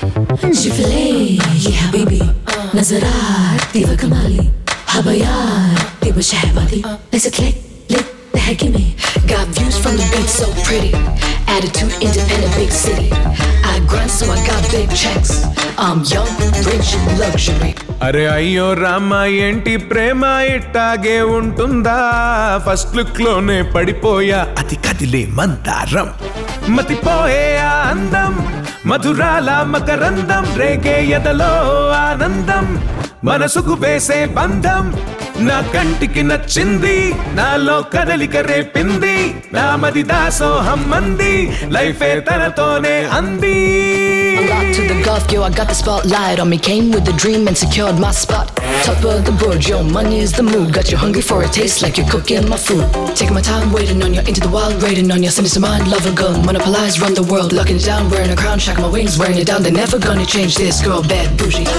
شفلي يا حبيبي نظرات تبقى كمالي حبايات تبقى شهباتي ليست لك لك تحكمي Got views from the beach, so pretty. Attitude, independent, big city. I grind, so I got big checks. I'm young, rich, luxury. అరే అయ్యో రామ ఏంటి ప్రేమ ఇట్టాగే ఉంటుందా first look లోనే పడిపోయా అది కదిలే మందారం మతిపోయే ఆ అందం మధురాల మకరందం రేగే ఎదలో ఆనందం మనసుకు వేసే బంధం నా కంటికి నచ్చింది నాలో కదలిక రేపింది నా మది దాసోహం మంది లైఫే తనతోనే అంది Locked to the Gulf, yo, I got the spotlight on me. Came with the dream and secured my spot. Top of the board, yo, money is the mood. Got you hungry for a taste like you're cooking my food. Taking my time, waiting on you, into the wild, raiding on you. Send it to mind, love a girl, monopolize, run the world. Locking it down, wearing a crown, shacking my wings, wearing it down. They're never gonna change this girl, bad bougie.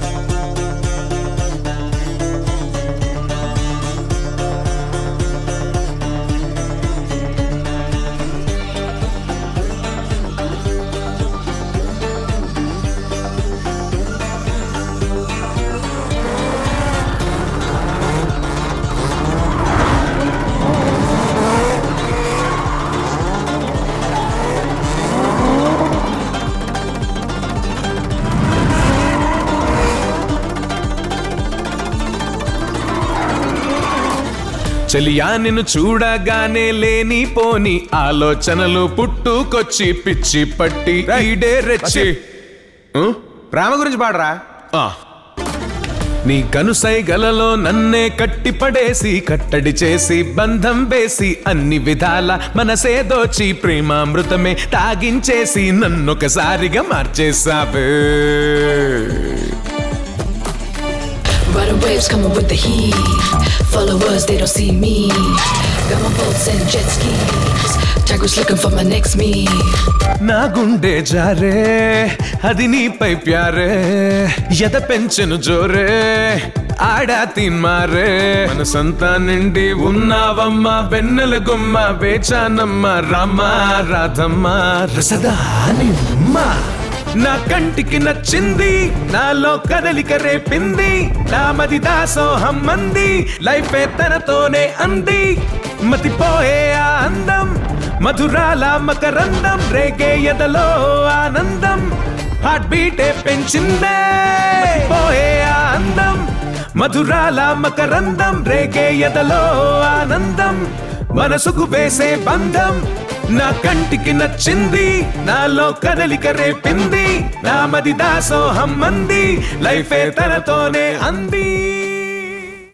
చెలియా నిన్ను చూడగానే లేని పోని ఆలోచనలు పుట్టుకొచ్చి పిచ్చి పట్టి రైడే రెచ్చి ఆ? ప్రేమ గురించి పాడరా ఆ. నీ కనుసైగలలో నన్నే కట్టి పడేసి కట్టడి చేసి బంధం వేసి అన్ని విధాల మనసే దోచి ప్రేమామృతమే తాగించేసి నన్నొకసారిగా మార్చేసావే Riding waves coming with the heat. Followers, they don't see me. Got my boats and jet skis. Tigers looking for my next meal. నా గుండె జారే అది నీపై ప్యారే ఎద పెంచెను జోరే ఆడా తిన్మారే మనసంతా నిండి ఉన్నావమ్మా వెన్నెల గుమ్మ వేచానమ్మ రామ రాధమ్మ రసదానిమ్మ నా కంటికి నచ్చింది నాలో కదలిక రేపింది నా మది దాసోహం మంది లైఫే తనతోనే అంది మతిపోయే ఆ అందం మధురాల మకరందం రేగే ఎదలో ఆనందం హార్ట్ బీటే పెంచిందే పోయే ఆ అందం మధురాల మకరందం రేగే ఎదలో ఆనందం మనసుకు వేసే బంధం నా కంటికి నచ్చింది నాలో కదలిక రేపింది నా మది దాసోహం మంది లైఫే తనతోనే అంది